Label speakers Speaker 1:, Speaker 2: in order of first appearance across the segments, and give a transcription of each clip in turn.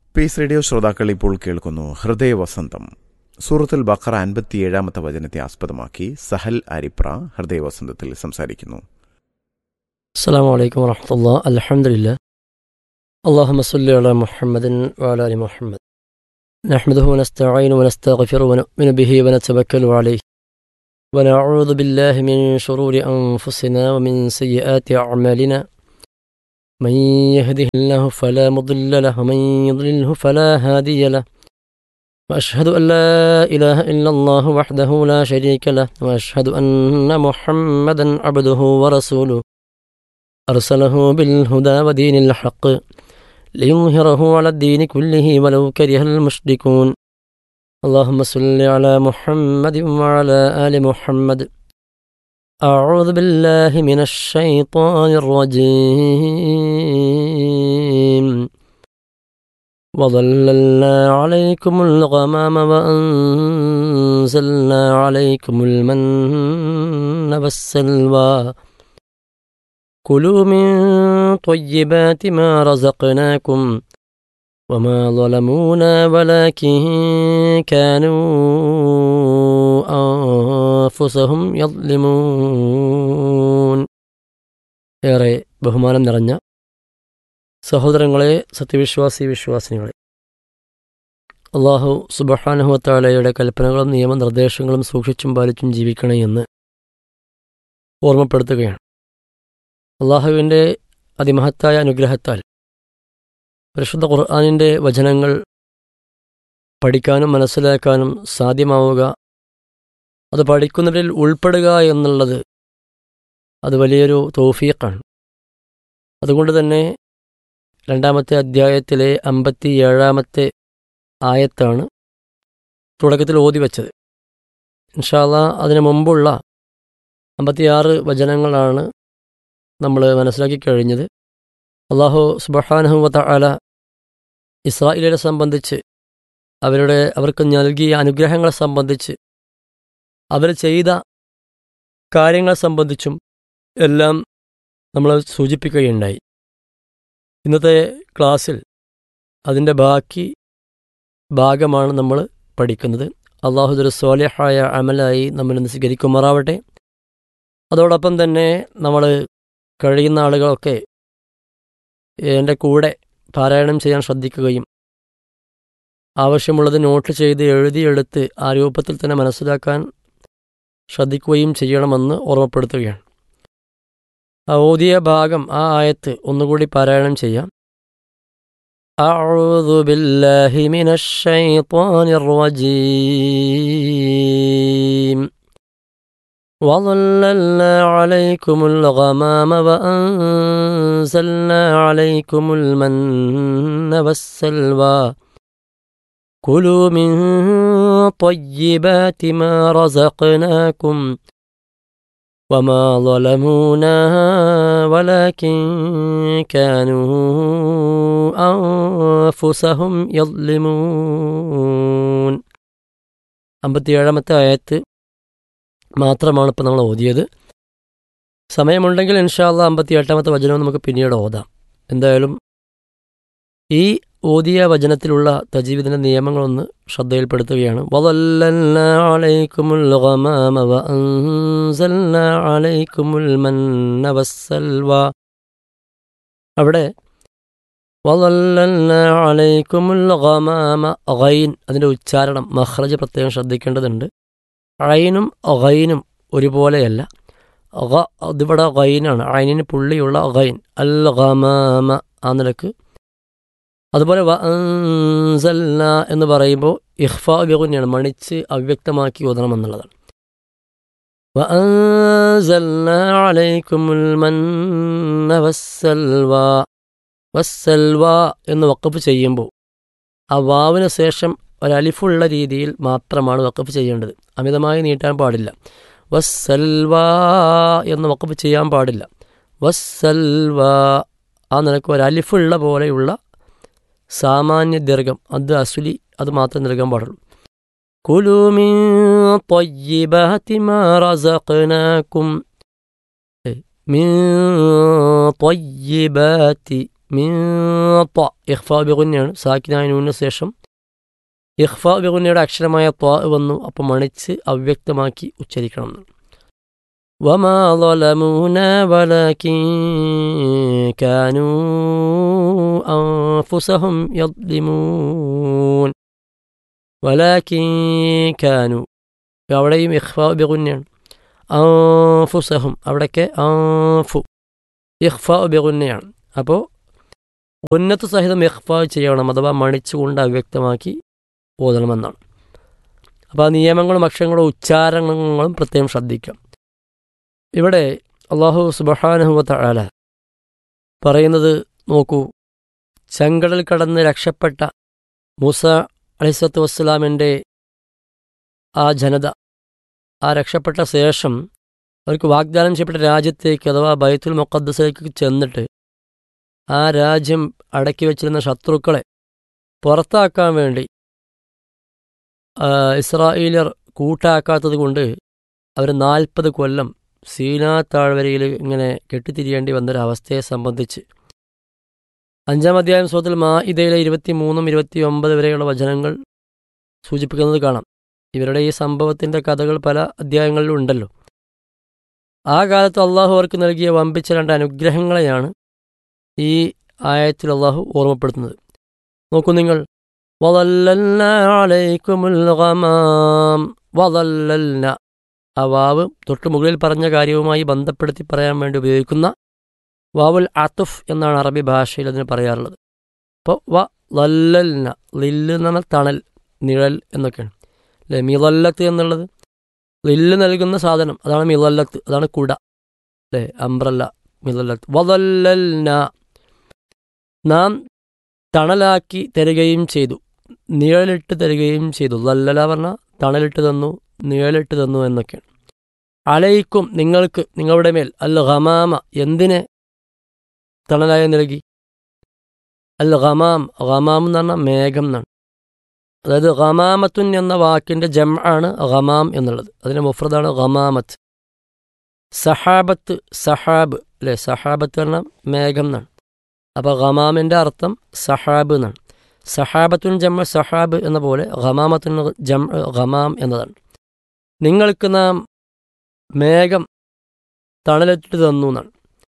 Speaker 1: Piece radio ശ്രോതാക്കൾ ഇപ്പോൾ കേൾക്കുന്നു ഹൃദയവസന്തം സൂറത്തുൽ ബഖറ അൻപത്തിയേഴാമത്തെ വചനത്തെ ആസ്പദമാക്കി സഹൽ അരിപ്ര ഹൃദയവസന്തത്തിൽ സംസാരിക്കുന്നു
Speaker 2: السلام عليكم ورحمة الله الحمد لله اللهم صل على محمد وعلى آل محمد نحمده ونستعين ونستغفر ونؤمن به ونتوكل عليه ونعوذ بالله من شرور أنفسنا ومن سيئات أعمالنا من يهده الله فلا مضل له ومن يضلله فلا هادي له وأشهد أن لا إله إلا الله وحده لا شريك له وأشهد أن محمدا عبده ورسوله أرسله بالهدى ودين الحق ليظهره على الدين كله ولو كره المشركون اللهم صل على محمد وعلى آل محمد أعوذ بالله من الشيطان الرجيم وظللنا عليكم الغمام وأنزلنا عليكم المن والسلوى كلوا من طيبات ما رزقناكم وما ظلمونا ولكن كانوا أنفسهم يظلمون ഏറെ ബഹുമാനം നിറഞ്ഞ സഹോദരങ്ങളെ സത്യവിശ്വാസി വിശ്വാസിനികളെ അള്ളാഹു സുബഹാനുഹത്താലയുടെ കൽപ്പനകളും നിയമനിർദ്ദേശങ്ങളും സൂക്ഷിച്ചും പാലിച്ചും ജീവിക്കണേ എന്ന് ഓർമ്മപ്പെടുത്തുകയാണ് അള്ളാഹുവിൻ്റെ അതിമഹത്തായ അനുഗ്രഹത്താൽ പരിശുദ്ധ ഖുർആാനിൻ്റെ വചനങ്ങൾ പഠിക്കാനും മനസ്സിലാക്കാനും സാധ്യമാവുക അത് പഠിക്കുന്നവരിൽ ഉൾപ്പെടുക എന്നുള്ളത് അത് വലിയൊരു തോഫീഖാണ് അതുകൊണ്ട് തന്നെ രണ്ടാമത്തെ അധ്യായത്തിലെ അമ്പത്തി ഏഴാമത്തെ ആയത്താണ് തുടക്കത്തിൽ ഓതി വച്ചത് ഇൻഷാല്ല അതിനു മുമ്പുള്ള അമ്പത്തിയാറ് വചനങ്ങളാണ് നമ്മൾ മനസ്സിലാക്കി കഴിഞ്ഞത് അള്ളാഹു സുബഹാനഹുവത്ത അല ഇസ്രായേലിനെ സംബന്ധിച്ച് അവരുടെ അവർക്ക് നൽകിയ അനുഗ്രഹങ്ങളെ സംബന്ധിച്ച് അവർ ചെയ്ത കാര്യങ്ങളെ സംബന്ധിച്ചും എല്ലാം നമ്മൾ സൂചിപ്പിക്കുകയുണ്ടായി ഇന്നത്തെ ക്ലാസ്സിൽ അതിൻ്റെ ബാക്കി ഭാഗമാണ് നമ്മൾ പഠിക്കുന്നത് അള്ളാഹുദൊരു സ്വാലിഹായ അമലായി നമ്മൾ ഇന്ന് സ്വീകരിക്കുമാറാവട്ടെ അതോടൊപ്പം തന്നെ നമ്മൾ കഴിയുന്ന ആളുകളൊക്കെ എൻ്റെ കൂടെ പാരായണം ചെയ്യാൻ ശ്രദ്ധിക്കുകയും ആവശ്യമുള്ളത് നോട്ട് ചെയ്ത് എഴുതിയെടുത്ത് ആ രൂപത്തിൽ തന്നെ മനസ്സിലാക്കാൻ ശ്രദ്ധിക്കുകയും ചെയ്യണമെന്ന് ഓർമ്മപ്പെടുത്തുകയാണ് ആ ഓതിയ ഭാഗം ആ ആയത്ത് ഒന്നുകൂടി പാരായണം ചെയ്യാം أعوذ بالله من الشيطان الرجيم وظللنا عليكم الغمام وأنزلنا عليكم المن والسلوى كلوا من طيبات ما رزقناكم وما ظلمونا ولكن كانوا أنفسهم يظلمون അമ്പത്തിയേഴാമത്തെ ആയത്ത് മാത്രമാണ് ഇപ്പം നമ്മൾ ഓതിയത് സമയമുണ്ടെങ്കിൽ ഇൻഷാല്ല അമ്പത്തി എട്ടാമത്തെ വചനം നമുക്ക് പിന്നീട് ഓതാം എന്തായാലും ഈ ഓതിയ വചനത്തിലുള്ള തജീവിദിൻ്റെ നിയമങ്ങളൊന്ന് ശ്രദ്ധയിൽപ്പെടുത്തുകയാണ് വദല്ലൽനാ അലൈക്കുമുൽ ഗമാമ വഅൻസൽനാ അലൈക്കുമുൽ മന്ന വസ്സൽവ അവിടെ വദല്ലൽനാ അലൈക്കുമുൽ ഗമാമ ഗൈൻ അതിൻ്റെ ഉച്ചാരണം മഹ്റജ് പ്രത്യേകം ശ്രദ്ധിക്കേണ്ടതുണ്ട് ഐനും ഗൈനും ഒരുപോലെയല്ല ഗ അതിവിടെ ഗൈനാണ് ഐനിന് പുള്ളിയുള്ള ഗൈൻ അൽ ഗമാമ ആ നിലക്ക് അതുപോലെ വ അൻസൽന എന്ന് പറയുമ്പോൾ ഇഹ്ഫാ ബിഗുന്നെയാണ് മണിച്ച് അവ്യക്തമാക്കി ഓതണമെന്നുള്ളതാണ് വ അൻസൽന അലൈക്കുമുൽ മന്ന വസ്സൽവ വസ്സൽവ എന്ന് വക്കഫ് ചെയ്യുമ്പോൾ ആ വാവിന് ശേഷം ഒരലിഫുള്ള രീതിയിൽ മാത്രമാണ് വക്കഫ് ചെയ്യേണ്ടത് അമിതമായി നീട്ടാൻ പാടില്ല വസ്സൽവ എന്ന് വക്കഫ് ചെയ്യാൻ പാടില്ല വസ്സൽവ ആ നിനക്ക് ഒരലിഫുള്ള പോലെയുള്ള സാമാന്യ ദീർഘം അത് അസുലി അത് മാത്രം നൽകാൻ പാടുള്ളൂ കുലു മിൻ طيبات ما رزقناكم മിൻ طيبات മീ ത്വ ഇഖ്ഫ ബിഗുന്നയാണ് സാക്കിനായ നൂനിന് ശേഷം ഇഖ്ഫ ബിഗുന്നയുടെ അക്ഷരമായ ത്വ വന്നു അപ്പം മണിച്ച് അവ്യക്തമാക്കി ഉച്ചരിക്കണം എന്ന് وما ظلمونا ولكن كانوا أنفسهم يظلمون ولكن كانوا അവിടെയും ഇഖ്ഫ ബിഗുന്നയാണ് അൻഫുസഹും അവിടേക്ക് ആഫു ഇഖ്ഫ ബിഗുന്നയാണ് അപ്പോൾ ഉന്നത സഹിതം ഇഖ്ഫ ചെയ്യണം അഥവാ മണിച്ചുകൊണ്ട് അവ്യക്തമാക്കി ഓതണമെന്നാണ് അപ്പോൾ ആ നിയമങ്ങളും അക്ഷരങ്ങളും ഉച്ചാരണങ്ങളും പ്രത്യേകം ശ്രദ്ധിക്കാം ഇവിടെ അള്ളാഹു സുബഹാനുഹുവത്ത ആല പറയുന്നത് നോക്കൂ ചെങ്കടൽ കടന്ന് രക്ഷപ്പെട്ട മൂസ അലിസത്ത് വസ്സലാമിൻ്റെ ആ ജനത ആ രക്ഷപ്പെട്ട ശേഷം അവർക്ക് വാഗ്ദാനം ചെയ്യപ്പെട്ട രാജ്യത്തേക്ക് അഥവാ ബൈത്തുൽ മുഖദ്സിലേക്ക് ചെന്നിട്ട് ആ രാജ്യം അടക്കി വച്ചിരുന്ന ശത്രുക്കളെ പുറത്താക്കാൻ വേണ്ടി ഇസ്രായേലിയർ കൂട്ടാക്കാത്തത് കൊണ്ട് അവർ നാൽപ്പത് കൊല്ലം സീനാ താഴ്വരയിൽ ഇങ്ങനെ കെട്ടിത്തിരിയേണ്ടി വന്നൊരവസ്ഥയെ സംബന്ധിച്ച് അഞ്ചാം അധ്യായം സുഹൃത്തിൽ മാഇദയിലെ ഇരുപത്തി മൂന്നും ഇരുപത്തി ഒമ്പത് വരെയുള്ള വചനങ്ങൾ സൂചിപ്പിക്കുന്നത് കാണാം ഇവരുടെ ഈ സംഭവത്തിൻ്റെ കഥകൾ പല അധ്യായങ്ങളിലും ഉണ്ടല്ലോ ആ കാലത്ത് അള്ളാഹു അവർക്ക് നൽകിയ വമ്പിച്ച രണ്ട് അനുഗ്രഹങ്ങളെയാണ് ഈ ആയത്തിൽ അള്ളാഹു ഓർമ്മപ്പെടുത്തുന്നത് നോക്കൂ നിങ്ങൾ വലല്ലൽന അലൈക്കുമുൽ ഗമാം വലല്ലൽന ആ വാവ് തൊട്ട് മുകളിൽ പറഞ്ഞ കാര്യവുമായി ബന്ധപ്പെടുത്തി പറയാൻ വേണ്ടി ഉപയോഗിക്കുന്ന വാവുൽ അത്തുഫ് എന്നാണ് അറബി ഭാഷയിൽ അതിന് പറയാറുള്ളത് അപ്പോൾ വ ലല്ലൽന ലില്ല് എന്ന് പറഞ്ഞാൽ തണൽ നിഴൽ എന്നൊക്കെയാണ് അല്ലേ മിലല്ലത്ത് എന്നുള്ളത് ലില്ല് നൽകുന്ന സാധനം അതാണ് മിലല്ലത്ത് അതാണ് കുട അല്ലേ അംബ്രല്ല മിലല്ലത്ത് വലല്ലൽന നാം തണലാക്കി തരികയും ചെയ്തു നിഴലിട്ട് തരികയും ചെയ്തു ലല്ലല പറഞ്ഞാൽ തണലിട്ട് തന്നു നിഴലിട്ട് തന്നു എന്നൊക്കെയാണ് അലയിക്കും നിങ്ങൾക്ക് നിങ്ങളുടെ മേൽ അൽ ഖമാമ എന്തിനെ തണലായി നൽകി അൽ ഖമാം ഖമാം എന്ന് പറഞ്ഞാൽ മേഘം എന്നാണ് അതായത് ഖമാമത്തുൻ എന്ന വാക്കിൻ്റെ ജം ആണ് ഖമാം എന്നുള്ളത് അതിൻ്റെ മുഫ്രദാണ് ഖമാമത്ത് സഹാബത്ത് സഹാബ് അല്ലേ സഹാബത്ത് പറഞ്ഞാൽ മേഘം എന്നാണ് അപ്പോൾ ഖമാമിൻ്റെ അർത്ഥം സഹാബ് എന്നാണ് സഹാബത്തുൻ ജമ്മ സഹാബ് എന്ന പോലെ ഖമാമത്തുൻ ജം ഖമാം എന്നതാണ് നിങ്ങൾക്ക് നാം മേഘം തണലിട്ട് തന്നു എന്നാണ്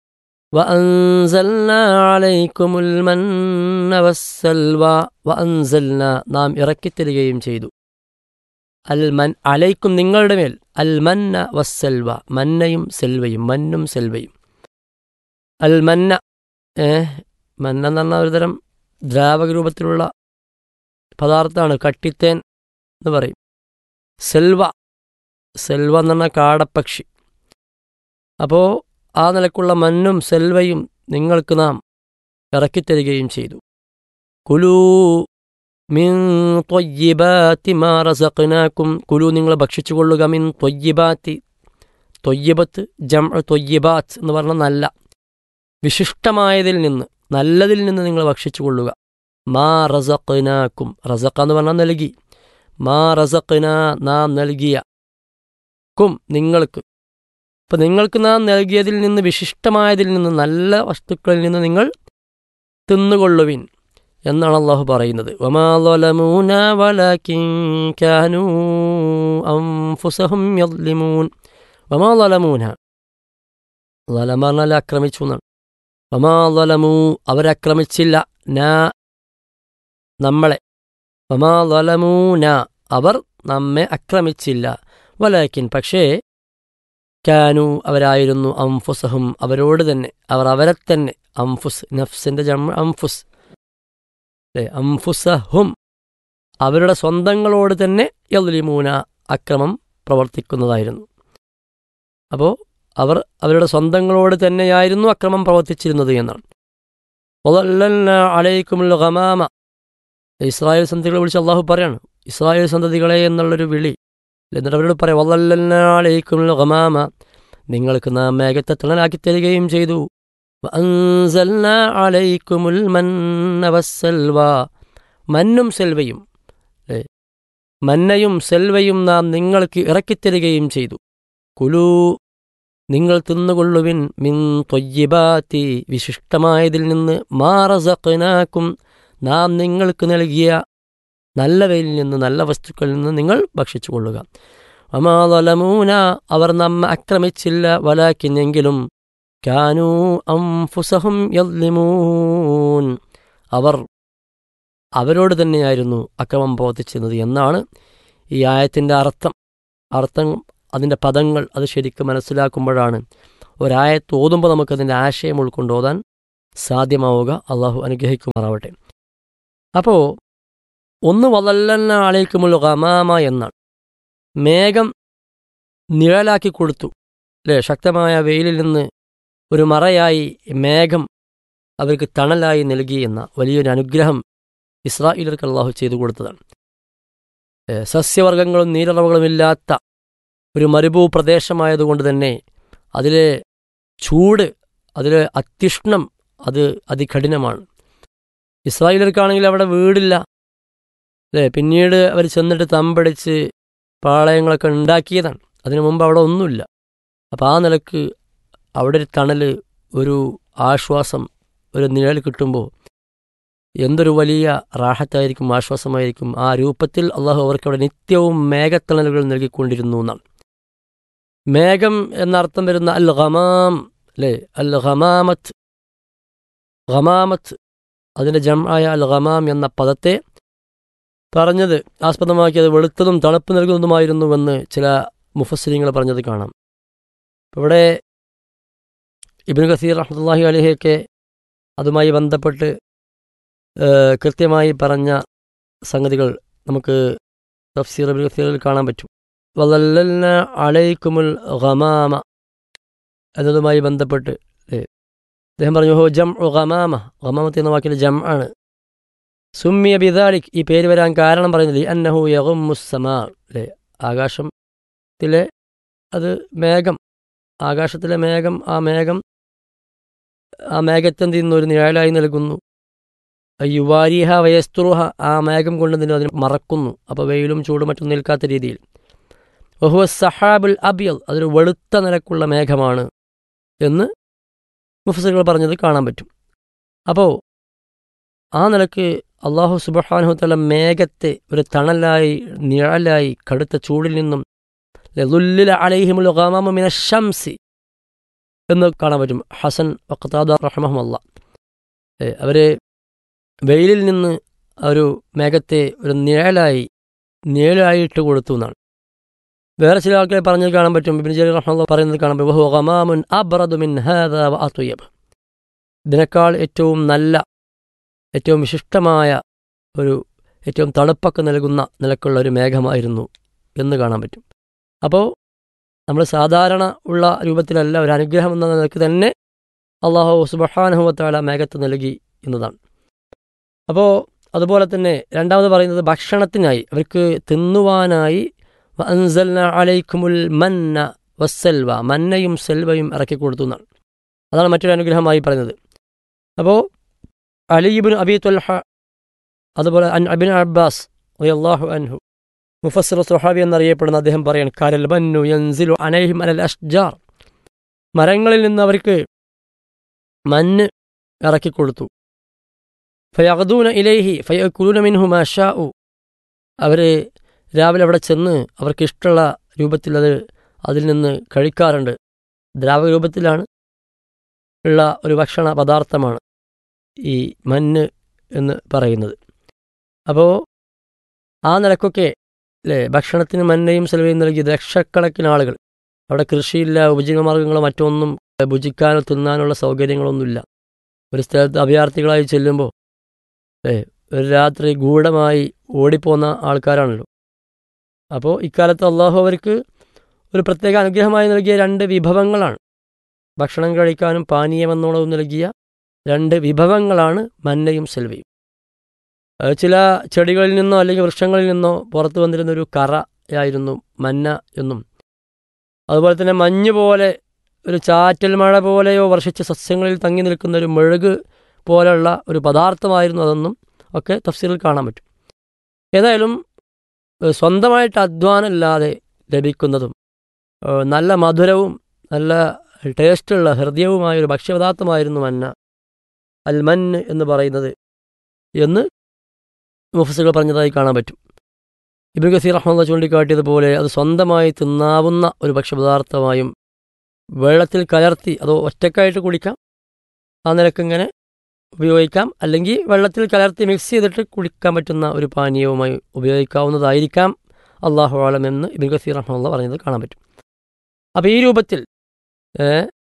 Speaker 2: വഅൻസൽന അലൈക്കുമുൽ മന്ന വസ്സൽവ വഅൻസൽന നാം ഇറക്കിത്തരികയും ചെയ്തു അൽ മൻ അലൈക്കും നിങ്ങളുടെ മേൽ അൽ മന്ന വസ്സൽവ മന്നയും സെൽവയും മന്നും സെൽവയും അൽ മന്ന ഏ മന്ന എന്ന് പറഞ്ഞാൽ ഒരുതരം ദ്രാവക രൂപത്തിലുള്ള പദാർത്ഥമാണ് കട്ടിത്തേൻ എന്ന് പറയും സെൽവ സെൽവ എന്ന് പറഞ്ഞാൽ കാടപ്പക്ഷി അപ്പോൾ ആ നിലക്കുള്ള മണ്ണും സെൽവയും നിങ്ങൾക്ക് നാം ഇറക്കിത്തരികയും ചെയ്തു കുലൂ മിൻ തൊയ്യബാത്തി മാ റസഖ്നാക്കും കുലു നിങ്ങൾ ഭക്ഷിച്ചുകൊള്ളുക മിൻ തൊയ്യബാത്തി തൊയ്യബത്ത് ജം തൊയ്യബാത്ത് എന്ന് പറഞ്ഞാൽ നല്ല വിശിഷ്ടമായതിൽ നിന്ന് നല്ലതിൽ നിന്ന് നിങ്ങൾ ഭക്ഷിച്ചുകൊള്ളുക മാ റസഖ്നാക്കും റസഖ എന്ന് പറഞ്ഞാൽ നൽകി മാ റസഖ്ന നാം നൽകിയ ക്കും നിങ്ങൾക്ക് അപ്പം നിങ്ങൾക്ക് നാം നൽകിയതിൽ നിന്ന് വിശിഷ്ടമായതിൽ നിന്ന് നല്ല വസ്തുക്കളിൽ നിന്ന് നിങ്ങൾ തിന്നുകൊള്ളുവിൻ എന്നാണ് അള്ളാഹു പറയുന്നത് വമാ ലലമൂന ലലമ പറഞ്ഞാൽ ആക്രമിച്ചു എന്നാണ് വമാ ലലമൂ അവരക്രമിച്ചില്ല നാ നമ്മളെ വമാ ലലമൂന അവർ നമ്മെ ആക്രമിച്ചില്ല വലാക്കിൻ പക്ഷേ കാനു അവരായിരുന്നു അംഫുസഹും അവരോട് തന്നെ അവർ അവരെ തന്നെ അംഫുസ് നഫ്സിന്റെ ജമ അംഫുസ് അല്ലേ അംഫുസഹും അവരുടെ സ്വന്തങ്ങളോട് തന്നെ യലിമൂന അക്രമം പ്രവർത്തിക്കുന്നതായിരുന്നു അപ്പോൾ അവർ അവരുടെ സ്വന്തങ്ങളോട് തന്നെയായിരുന്നു അക്രമം പ്രവർത്തിച്ചിരുന്നത് എന്നാണ് അലൈക്കുമുൽ ഖമാമ ഇസ്രായേൽ സന്തതികളെ വിളിച്ച് അള്ളാഹു പറയാണ് ഇസ്രായേൽ സന്തതികളെ എന്നുള്ളൊരു വിളി എന്നിട്ട് അവരോട് പറയാം വല്ലല്ലാളേക്കും ഗമാമ നിങ്ങൾക്ക് നാം മേഘത്തെ തണലാക്കി തരികയും ചെയ്തു അലൈക്കുമുൽ മന്നവസ്സൽവ മന്നും സെൽവയും അല്ലേ മന്നയും സെൽവയും നാം നിങ്ങൾക്ക് ഇറക്കിത്തരികയും ചെയ്തു കുലു നിങ്ങൾ തിന്നുകൊള്ളുവിൻ മിൻ തൊയ്യബാത്തി വിശിഷ്ടമായതിൽ നിന്ന് മാറസഖനാക്കും നാം നിങ്ങൾക്ക് നൽകിയ നല്ലവയിൽ നിന്ന് നല്ല വസ്തുക്കളിൽ നിന്ന് നിങ്ങൾ ഭക്ഷിച്ചു കൊള്ളുക അമാലമൂന അവർ നമ്മെ ആക്രമിച്ചില്ല വലാക്കിനെങ്കിലും കാനൂ അംഫുസഹും യദ്ലിമൂൻ അവർ അവരോട് തന്നെയായിരുന്നു അക്രമം പ്രവർത്തിച്ചിരുന്നത് എന്നാണ് ഈ ആയത്തിൻ്റെ അർത്ഥം അർത്ഥം അതിൻ്റെ പദങ്ങൾ അത് ശരിക്കും മനസ്സിലാക്കുമ്പോഴാണ് ഒരായത്ത് ഓതുമ്പോൾ നമുക്കതിൻ്റെ ആശയം ഉൾക്കൊണ്ടോതാൻ സാധ്യമാവുക അള്ളാഹു അനുഗ്രഹിക്കുമാറാവട്ടെ അപ്പോൾ ഒന്ന് വലല്ലന്ന ആളേക്കുമുള്ള ഗമാമ എന്നാണ് മേഘം നിഴലാക്കി കൊടുത്തു അല്ലേ ശക്തമായ വെയിലിൽ നിന്ന് ഒരു മറയായി മേഘം അവർക്ക് തണലായി നൽകി എന്ന വലിയൊരു അനുഗ്രഹം ഇസ്രായേലർക്ക് അള്ളാഹു ചെയ്തു കൊടുത്തതാണ് സസ്യവർഗങ്ങളും നീരറവുകളും ഇല്ലാത്ത ഒരു മരുഭൂ പ്രദേശമായതുകൊണ്ട് തന്നെ അതിലെ ചൂട് അതിലെ അത്യുഷ്ണം അത് അതികഠിനമാണ് ഇസ്രായേലർക്കാണെങ്കിൽ അവിടെ വീടില്ല അല്ലേ പിന്നീട് അവർ ചെന്നിട്ട് തമ്പടിച്ച് പാളയങ്ങളൊക്കെ ഉണ്ടാക്കിയതാണ് അതിനു മുമ്പ് അവിടെ ഒന്നുമില്ല അപ്പോൾ ആ നിലക്ക് അവിടെ ഒരു തണൽ ഒരു ആശ്വാസം ഒരു നിഴൽ കിട്ടുമ്പോൾ എന്തൊരു വലിയ റാഹത്തായിരിക്കും ആശ്വാസമായിരിക്കും ആ രൂപത്തിൽ അള്ളാഹു അവർക്ക് അവിടെ നിത്യവും മേഘത്തണലുകൾ നൽകിക്കൊണ്ടിരുന്നു എന്നാണ് മേഘം എന്നർത്ഥം വരുന്ന അൽ ഖമാം അല്ലേ അൽ ഖമാമത്ത് ഖമാമത്ത് അതിൻ്റെ ജംആയ അൽ ഖമാം എന്ന പദത്തെ പറഞ്ഞത് ആസ്പദമാക്കിയത് വെളുത്തതും തണുപ്പ് നൽകുന്നതുമായിരുന്നുവെന്ന് ചില മുഫസ്സിരിങ്ങൾ പറഞ്ഞത് കാണാം ഇവിടെ ഇബിൻ ഖസീർ റഹ്മത്തുല്ലാഹി അലഹിയൊക്കെ അതുമായി ബന്ധപ്പെട്ട് കൃത്യമായി പറഞ്ഞ സംഗതികൾ നമുക്ക് തഫ്സീർ ഇബിൻ ഖസീറിൽ കാണാൻ പറ്റും വലല്ലന അലൈക്കുമുൽ ഖമാമ എന്നതുമായി ബന്ധപ്പെട്ട് അദ്ദേഹം പറഞ്ഞു ഹോ ജം ഖമാമ ഖമാമത്ത് എന്ന വാക്കിൽ ജം ആണ് സുമ്മിയ ബിദാലിക് ഈ പേര് വരാൻ കാരണം പറയുന്നത് അന്നഹു യഗുമുസ്സമാ അല്ലേ ആകാശത്തിലെ അത് മേഘം ആകാശത്തിലെ മേഘം ആ മേഘം ആ മേഘത്തെന്ത് ചെയ്യുന്നു ഒരു നിഴലായി നൽകുന്നു യുവാരിഹ വയസ്തുറുഹ ആ മേഘം കൊണ്ട് തന്നെ അതിന് മറക്കുന്നു അപ്പോൾ വെയിലും ചൂടും മറ്റും നിൽക്കാത്ത രീതിയിൽ ബഹുവ സഹാബുൽ അബിയൽ അതൊരു വെളുത്ത നിലക്കുള്ള മേഘമാണ് എന്ന് മുഫസറുകൾ പറഞ്ഞത് കാണാൻ പറ്റും അപ്പോൾ ആ നിലക്ക് അള്ളാഹു സുബഹാനുഹത്തല മേഘത്തെ ഒരു തണലായി നിഴലായി കടുത്ത ചൂടിൽ നിന്നും ലുല്ലില അലൈഹിമുൽ ഗമാമിന ഷംസി എന്ന് കാണാൻ പറ്റും ഹസൻ വഖത്താദ റഹ്മഹമല്ല അവർ വെയിലിൽ നിന്ന് ഒരു മേഘത്തെ ഒരു നിഴലായി നിഴലായിട്ട് കൊടുത്തു എന്നാണ് വേറെ ചില ആൾക്കാരെ പറഞ്ഞത് കാണാൻ പറ്റും ഇബിൻ ജലീൽ റഹ്മുള്ള പറയുന്നത് കാണാൻ പറ്റും ബഹു ഗമാമുൻ അബ്രദു മിൻ ഹാദ വ അത്തുയബ് ഇതിനേക്കാൾ ഏറ്റവും നല്ല ഏറ്റവും വിശിഷ്ടമായ ഒരു ഏറ്റവും തണുപ്പൊക്കെ നൽകുന്ന നിലക്കുള്ള ഒരു മേഘമായിരുന്നു എന്ന് കാണാൻ പറ്റും അപ്പോൾ നമ്മൾ സാധാരണ ഉള്ള രൂപത്തിലല്ല ഒരു അനുഗ്രഹം എന്ന നിലക്ക് തന്നെ അള്ളാഹു സുബഹാനുഭവത്താല മേഘത്ത് നൽകി എന്നതാണ് അപ്പോൾ അതുപോലെ തന്നെ രണ്ടാമത് പറയുന്നത് ഭക്ഷണത്തിനായി അവർക്ക് തിന്നുവാനായി അൻസൽന അലൈക്കുമുൽ മന്ന വസ്സൽവ മന്നയും സെൽവയും ഇറക്കി കൊടുത്തു എന്നാണ് അതാണ് മറ്റൊരു അനുഗ്രഹമായി പറയുന്നത് അപ്പോൾ അലിബിൻ അബി തൊൽഹ അതുപോലെ അൻ അബിൻ അബ്ബാസ് അള്ളാഹു അൻഹു മുഫസ്സിർ സുഹാബി എന്നറിയപ്പെടുന്ന അദ്ദേഹം പറയാണ് കരൽ ബന്നു യൻസിലു അനൈഹിം അലൽ അഷ്ജാർ മരങ്ങളിൽ നിന്ന് അവർക്ക് മഞ്ഞ് ഇറക്കിക്കൊടുത്തു ഫയഖദൂന ഇലൈഹി ഫയക്കുലൂന മിൻഹു മാഷാഉ അവർ രാവിലെ അവിടെ ചെന്ന് അവർക്ക് ഇഷ്ടമുള്ള രൂപത്തിൽ അത് അതിൽ നിന്ന് കഴിക്കാറുണ്ട് ദ്രാവക രൂപത്തിലാണ് ഉള്ള ഒരു ഭക്ഷണ പദാർത്ഥമാണ് ഈ മഞ്ഞ് എന്ന് പറയുന്നത് അപ്പോൾ ആ നിലക്കൊക്കെ അല്ലേ ഭക്ഷണത്തിന് മന്നയും സെലവയും നൽകിയ ലക്ഷക്കണക്കിന് ആളുകൾ അവിടെ കൃഷിയില്ല ഉപജീവനമാർഗ്ഗങ്ങളോ മറ്റൊന്നും ഭുജിക്കാനോ തിന്നാനുള്ള സൗകര്യങ്ങളൊന്നുമില്ല ഒരു സ്ഥലത്ത് അഭയാർത്ഥികളായി ചെല്ലുമ്പോൾ ഏ ഒരു രാത്രി ഗൂഢമായി ഓടിപ്പോന്ന ആൾക്കാരാണല്ലോ അപ്പോൾ ഇക്കാലത്ത് അള്ളാഹു അവർക്ക് ഒരു പ്രത്യേക അനുഗ്രഹമായി നൽകിയ രണ്ട് വിഭവങ്ങളാണ് ഭക്ഷണം കഴിക്കാനും പാനീയമെന്നോളവും നൽകിയ രണ്ട് വിഭവങ്ങളാണ് മന്നയും സെൽവയും ചില ചെടികളിൽ നിന്നോ അല്ലെങ്കിൽ വൃക്ഷങ്ങളിൽ നിന്നോ പുറത്തു വന്നിരുന്ന ഒരു കറയായിരുന്നു മന്ന എന്നും അതുപോലെ തന്നെ മഞ്ഞ് പോലെ ഒരു ചാറ്റൽ മഴ പോലെയോ വർഷിച്ച സസ്യങ്ങളിൽ തങ്ങി നിൽക്കുന്ന ഒരു മെഴുക് പോലെയുള്ള ഒരു പദാർത്ഥമായിരുന്നു അതെന്നും ഒക്കെ തഫ്സീറിൽ കാണാൻ പറ്റും ഏതായാലും സ്വന്തമായിട്ട് അധ്വാനമില്ലാതെ ലഭിക്കുന്നതും നല്ല മധുരവും നല്ല ടേസ്റ്റുള്ള ഹൃദയവുമായ ഒരു ഭക്ഷ്യപദാർത്ഥമായിരുന്നു മന്ന അൽ മൻ എന്ന് പറയുന്നത് എന്ന് മുഫസുകൾ പറഞ്ഞതായി കാണാൻ പറ്റും ഇബിൻ ഗസീർ റഹ്മദ് ചൂണ്ടിക്കാട്ടിയതുപോലെ അത് സ്വന്തമായി തിന്നാവുന്ന ഒരു ഭക്ഷ്യപദാർത്ഥമായും വെള്ളത്തിൽ കലർത്തി അതോ ഒറ്റക്കായിട്ട് കുടിക്കാം ആ നിലക്കിങ്ങനെ ഉപയോഗിക്കാം അല്ലെങ്കിൽ വെള്ളത്തിൽ കലർത്തി മിക്സ് ചെയ്തിട്ട് കുടിക്കാൻ പറ്റുന്ന ഒരു പാനീയവുമായി ഉപയോഗിക്കാവുന്നതായിരിക്കാം അള്ളാഹു ആലം എന്ന് ഇബിൻ ഗസീർ റഹ്മുള്ള പറഞ്ഞത് കാണാൻ പറ്റും അപ്പോൾ ഈ രൂപത്തിൽ ഏ,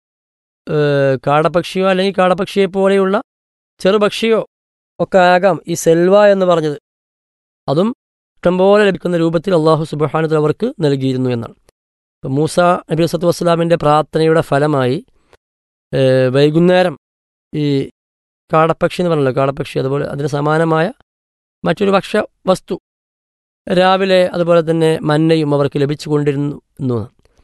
Speaker 2: ഏ, കാടപക്ഷിയോ അല്ലെങ്കിൽ കാടപക്ഷിയെ പോലെയുള്ള ചെറുപക്ഷിയോ ഒക്കെ ആകാം ഈ സെൽവ എന്ന് പറഞ്ഞത് അതും ഇഷ്ടംപോലെ ലഭിക്കുന്ന രൂപത്തിൽ അള്ളാഹു സുബാനത്തിൽ അവർക്ക് നൽകിയിരുന്നു എന്നാണ് ഇപ്പം മൂസ നബി സത്തു വസ്സലാമിൻ്റെ പ്രാർത്ഥനയുടെ ഫലമായി ഏ, വൈകുന്നേരം ഈ കാടപ്പക്ഷി എന്ന് പറഞ്ഞല്ലോ കാടപ്പക്ഷി അതുപോലെ അതിന് സമാനമായ മറ്റൊരു ഭക്ഷ്യ വസ്തു രാവിലെ അതുപോലെ തന്നെ മന്നയും അവർക്ക് ലഭിച്ചുകൊണ്ടിരുന്നു എന്നാണ്.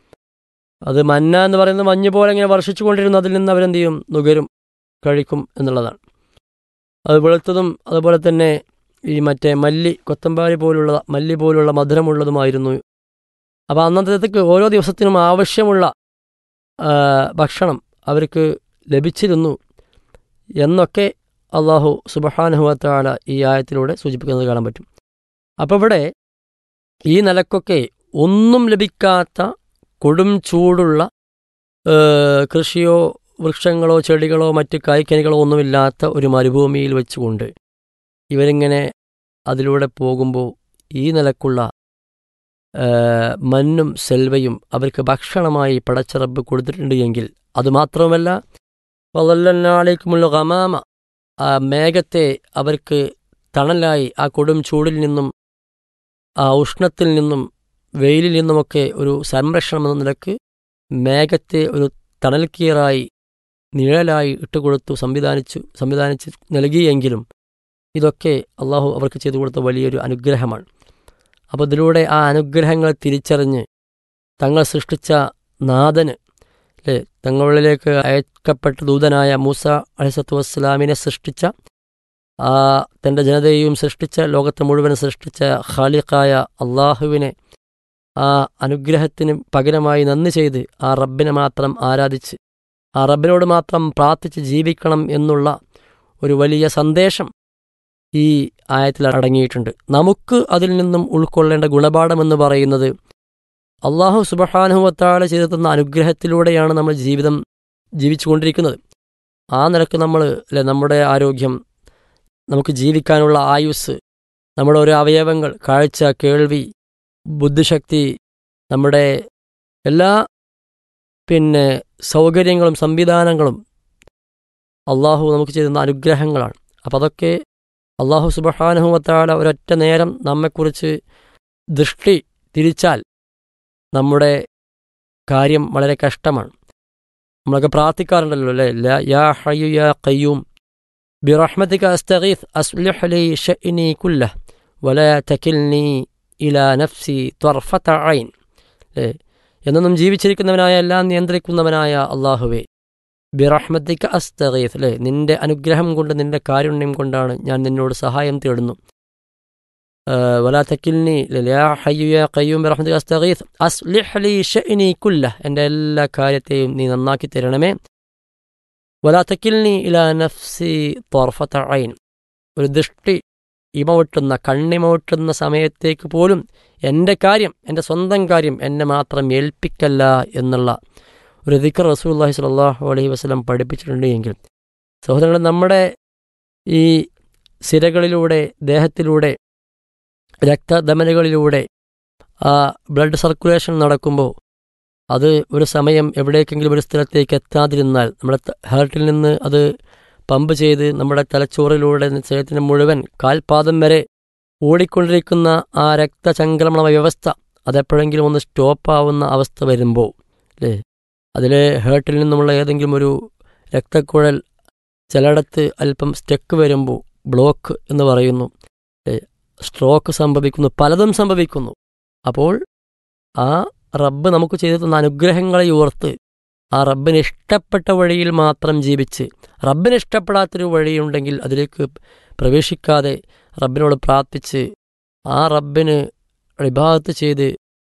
Speaker 2: അത് മന്ന എന്ന് പറയുന്നത് മഞ്ഞ് പോലെ ഇങ്ങനെ വർഷിച്ചു കൊണ്ടിരുന്നു അതിൽ നിന്ന് അവരെന്ത് ചെയ്യും നുകരും കഴിക്കും എന്നുള്ളതാണ് അത് വെളുത്തതും അതുപോലെ തന്നെ ഈ മറ്റേ മല്ലി കൊത്തമ്പാരി പോലുള്ള മല്ലി പോലുള്ള മധുരമുള്ളതുമായിരുന്നു അപ്പോൾ അന്നത്തേക്ക് ഓരോ ദിവസത്തിനും ആവശ്യമുള്ള ആ, ഭക്ഷണം അവർക്ക് ലഭിച്ചിരുന്നു എന്നൊക്കെ അള്ളാഹു സുബഹാനുഹത്താല ഈ ആയത്തിലൂടെ സൂചിപ്പിക്കുന്നത് കാണാൻ പറ്റും അപ്പോൾ ഇവിടെ ഈ നിലക്കൊക്കെ ഒന്നും ലഭിക്കാത്ത കൊടും ചൂടുള്ള ഏ, കൃഷിയോ വൃക്ഷങ്ങളോ ചെടികളോ മറ്റ് കായ്ക്കനികളോ ഒന്നുമില്ലാത്ത ഒരു മരുഭൂമിയിൽ വെച്ചുകൊണ്ട് ഇവരിങ്ങനെ അതിലൂടെ പോകുമ്പോൾ ഈ നിലക്കുള്ള ഏ, മഞ്ഞും സെൽവയും അവർക്ക് ഭക്ഷണമായി പടച്ചിറപ്പ് കൊടുത്തിട്ടുണ്ട് എങ്കിൽ അതുമാത്രമല്ല വതല്ലനാളേക്കുമുള്ള ഗമാമ ആ മേഘത്തെ അവർക്ക് തണലായി ആ കൊടും ചൂടിൽ നിന്നും ആ ഉഷ്ണത്തിൽ നിന്നും വെയിലിൽ നിന്നുമൊക്കെ ഒരു സംരക്ഷണം എന്ന നിലക്ക് മേഘത്തെ ഒരു തണൽക്കീറായി നിഴലായി ഇട്ടുകൊടുത്തു സംവിധാനിച്ചു സംവിധാനിച്ച് നൽകിയെങ്കിലും ഇതൊക്കെ അള്ളാഹു അവർക്ക് ചെയ്തു കൊടുത്ത വലിയൊരു അനുഗ്രഹമാണ് അപ്പോൾ ഇതിലൂടെ ആ അനുഗ്രഹങ്ങൾ തിരിച്ചറിഞ്ഞ് തങ്ങൾ സൃഷ്ടിച്ച നാഥന് അല്ലേ തങ്ങളിലേക്ക് അയക്കപ്പെട്ട ദൂതനായ മൂസ അലിസത്തു വസ്സലാമിനെ സൃഷ്ടിച്ച ആ തൻ്റെ ജനതയെയും സൃഷ്ടിച്ച ലോകത്തെ മുഴുവൻ സൃഷ്ടിച്ച ഖാലിഖായ അള്ളാഹുവിനെ ആ അനുഗ്രഹത്തിന് പകരമായി നന്ദി ചെയ്ത് ആ റബ്ബിനെ മാത്രം ആരാധിച്ച് ആ റബ്ബിനോട് മാത്രം പ്രാർത്ഥിച്ച് ജീവിക്കണം എന്നുള്ള ഒരു വലിയ സന്ദേശം ഈ ആയത്തിൽ അടങ്ങിയിട്ടുണ്ട് നമുക്ക് അതിൽ നിന്നും ഉൾക്കൊള്ളേണ്ട ഗുണപാഠമെന്ന് പറയുന്നത് അള്ളാഹു സുബഹാനുഹത്താല ചെയ്തു തന്ന അനുഗ്രഹത്തിലൂടെയാണ് നമ്മൾ ജീവിതം ജീവിച്ചുകൊണ്ടിരിക്കുന്നത് ആ നിലക്ക് നമ്മൾ അല്ലെ നമ്മുടെ ആരോഗ്യം നമുക്ക് ജീവിക്കാനുള്ള ആയുസ് നമ്മുടെ ഓരോ അവയവങ്ങൾ കാഴ്ച കേൾവി ബുദ്ധിശക്തി നമ്മുടെ എല്ലാ പിന്നെ സൗകര്യങ്ങളും സംവിധാനങ്ങളും അള്ളാഹു നമുക്ക് ചെയ്യുന്ന അനുഗ്രഹങ്ങളാണ് അപ്പം അതൊക്കെ അള്ളാഹു സുബഹാനുഹത്താല ഒരൊറ്റ നേരം നമ്മെക്കുറിച്ച് ദൃഷ്ടി തിരിച്ചാൽ നമ്മുടെ കാര്യം വളരെ കഷ്ടമാണ് നമ്മളൊക്കെ പ്രാർത്ഥിക്കാറുണ്ടല്ലോ അല്ലേ ലാ യാ ഹയ്യു യാ കയ്യൂം ബിറഹ്മതിക അസ്തഗീസ് അസ്ലിഹ് ലി ഷഅ്നി കുല്ലഹ് വലാ തകിൽനി ഇലാ നഫ്സി ത്വർഫത ഐൻ അല്ലേ എന്നൊന്നും ജീവിച്ചിരിക്കുന്നവനായ എല്ലാം നിയന്ത്രിക്കുന്നവനായ അള്ളാഹുവേ ബിറഹ്മതിക അസ്തഗീസ് അല്ലേ നിന്റെ അനുഗ്രഹം കൊണ്ട് നിന്റെ കാരുണ്യം കൊണ്ടാണ് ഞാൻ നിന്നോട് സഹായം തേടുന്നു വലാ തക്കിൽനി യാ ഹയ്യു യാ കയ്യൂം ബിറഹ്മതിക അസ്തഗീസ് അസ്ലിഹ് ലി ഷഅ്നി കുല്ലഹ് എൻ്റെ എല്ലാ കാര്യത്തെയും നീ നന്നാക്കി തരണമേ വലാ തക്കിൽനി ഇലാ നഫ്സി ത്വർഫത ഐൻ ഒരു ദൃഷ്ടി ഇമവട്ടുന്ന കണ്ണിമവട്ടുന്ന സമയത്തേക്ക് പോലും എൻ്റെ കാര്യം എൻ്റെ സ്വന്തം കാര്യം എന്നെ മാത്രം ഏൽപ്പിക്കല്ല എന്നുള്ള ഒരു ദിക്കർ റസൂല്ലാഹി സ്വല്ലല്ലാഹു അലൈഹി വസല്ലം പഠിപ്പിച്ചിട്ടുണ്ട് എങ്കിൽ സഹോദരങ്ങൾ നമ്മുടെ ഈ സിരകളിലൂടെ ദേഹത്തിലൂടെ രക്തധമനികളിലൂടെ ആ ബ്ലഡ് സർക്കുലേഷൻ നടക്കുമ്പോൾ അത് ഒരു സമയം എവിടേക്കെങ്കിലും ഒരു സ്ഥലത്തേക്ക് എത്താതിരുന്നാൽ നമ്മുടെ ഹാർട്ടിൽ നിന്ന് അത് പമ്പ് ചെയ്ത് നമ്മുടെ തലച്ചോറിലൂടെ ശരീരത്തിന് മുഴുവൻ കാൽപാദം വരെ ഓടിക്കൊണ്ടിരിക്കുന്ന ആ രക്തചംക്രമണ വ്യവസ്ഥ അതെപ്പോഴെങ്കിലും ഒന്ന് സ്റ്റോപ്പാവുന്ന അവസ്ഥ വരുമ്പോൾ അല്ലേ അതിൽ ഹേർട്ടിൽ നിന്നുമുള്ള ഏതെങ്കിലും ഒരു രക്തക്കുഴൽ ചിലയിടത്ത് അല്പം സ്റ്റെക്ക് വരുമ്പോൾ ബ്ലോക്ക് എന്ന് പറയുന്നു സ്ട്രോക്ക് സംഭവിക്കുന്നു പലതും സംഭവിക്കുന്നു അപ്പോൾ ആ റബ്ബ് നമുക്ക് ചെയ്തു തന്ന അനുഗ്രഹങ്ങളെ ഓർത്ത് ആ റബ്ബിന് ഇഷ്ടപ്പെട്ട വഴിയിൽ മാത്രം ജീവിച്ച് റബ്ബിന് ഇഷ്ടപ്പെടാത്തൊരു വഴിയുണ്ടെങ്കിൽ അതിലേക്ക് പ്രവേശിക്കാതെ റബ്ബിനോട് പ്രാർത്ഥിച്ച് ആ റബ്ബിന് ഇബാദത്ത് ചെയ്ത്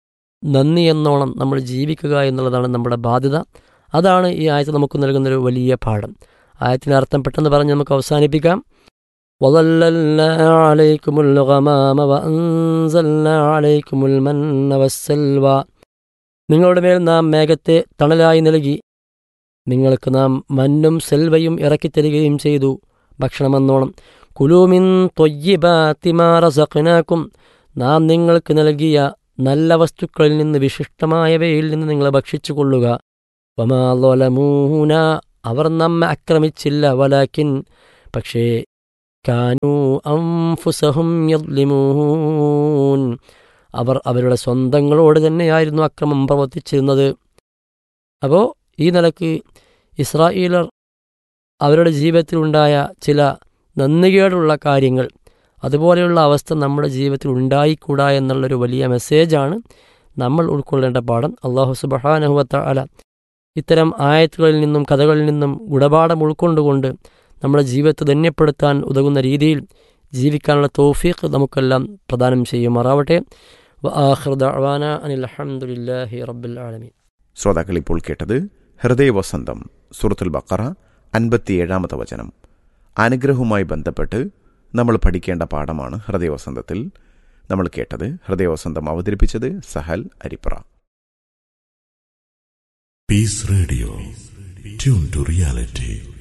Speaker 2: നന്ദി എന്നോണം നമ്മൾ ജീവിക്കുക എന്നുള്ളതാണ് നമ്മുടെ ബാധ്യത അതാണ് ഈ ആയത്ത് നമുക്ക് നൽകുന്നൊരു വലിയ പാഠം ആയത്തിൻ്റെ അർത്ഥം പെട്ടെന്ന് പറഞ്ഞ് നമുക്ക് അവസാനിപ്പിക്കാം وظللنا عليكم الغمام وأنزلنا عليكم المن والسلوى നിങ്ങളുടെ മേൽ നാം മേഘത്തെ തണലായി നൽകി നിങ്ങൾക്ക് നാം മന്നും സെൽവയും ഇറക്കിത്തരികയും ചെയ്തു ഭക്ഷണമെന്നോണം കുലൂമിൻ തൊയ്യബാത്തിമാറസഖനാക്കും നാം നിങ്ങൾക്ക് നൽകിയ നല്ല വസ്തുക്കളിൽ നിന്ന് വിശിഷ്ടമായവയിൽ നിന്ന് നിങ്ങൾ ഭക്ഷിച്ചു കൊള്ളുക വമാലമൂന അവർ നമ്മെ ആക്രമിച്ചില്ല വലാക്കിൻ പക്ഷേ കാനു അംഫുസഹും യദ്ലിമൂൻ അവർ അവരുടെ സ്വന്തങ്ങളോട് തന്നെയായിരുന്നു അക്രമം പ്രവർത്തിച്ചിരുന്നത് അപ്പോൾ ഈ നിലക്ക് ഇസ്രായേലർ അവരുടെ ജീവിതത്തിലുണ്ടായ ചില നന്ദികേടുള്ള കാര്യങ്ങൾ അതുപോലെയുള്ള അവസ്ഥ നമ്മുടെ ജീവിതത്തിൽ ഉണ്ടായിക്കൂടാ എന്നുള്ളൊരു വലിയ മെസ്സേജാണ് നമ്മൾ ഉൾക്കൊള്ളേണ്ട പാഠം അള്ളാഹു സുബഹാനഹുവത്ത അല ഇത്തരം ആയത്തുകളിൽ നിന്നും കഥകളിൽ നിന്നും ഗുണപാഠം ഉൾക്കൊണ്ടുകൊണ്ട് നമ്മുടെ ജീവിതത്തെ ധന്യപ്പെടുത്താൻ ഉതകുന്ന രീതിയിൽ ജീവിക്കാനുള്ള തോഫീഖ് നമുക്കെല്ലാം പ്രദാനം ചെയ്യുമാറാവട്ടെ വആഖിറുദഅവാന അനിൽ അൽഹംദുലില്ലാഹി റബ്ബിൽ ആലമീൻ
Speaker 1: ശ്രോതാക്കൾ ഇപ്പോൾ കേട്ടത് ഹൃദയവസന്തം സൂറത്തുൽ ബക്കറ അൻപത്തിയേഴാമത്തെ വചനം അനുഗ്രഹവുമായി ബന്ധപ്പെട്ട് നമ്മൾ പഠിക്കേണ്ട പാഠമാണ് ഹൃദയവസന്തത്തിൽ നമ്മൾ കേട്ടത് ഹൃദയവസന്തം അവതരിപ്പിച്ചത് Sahal Aripra
Speaker 3: Peace Radio. Tune to reality.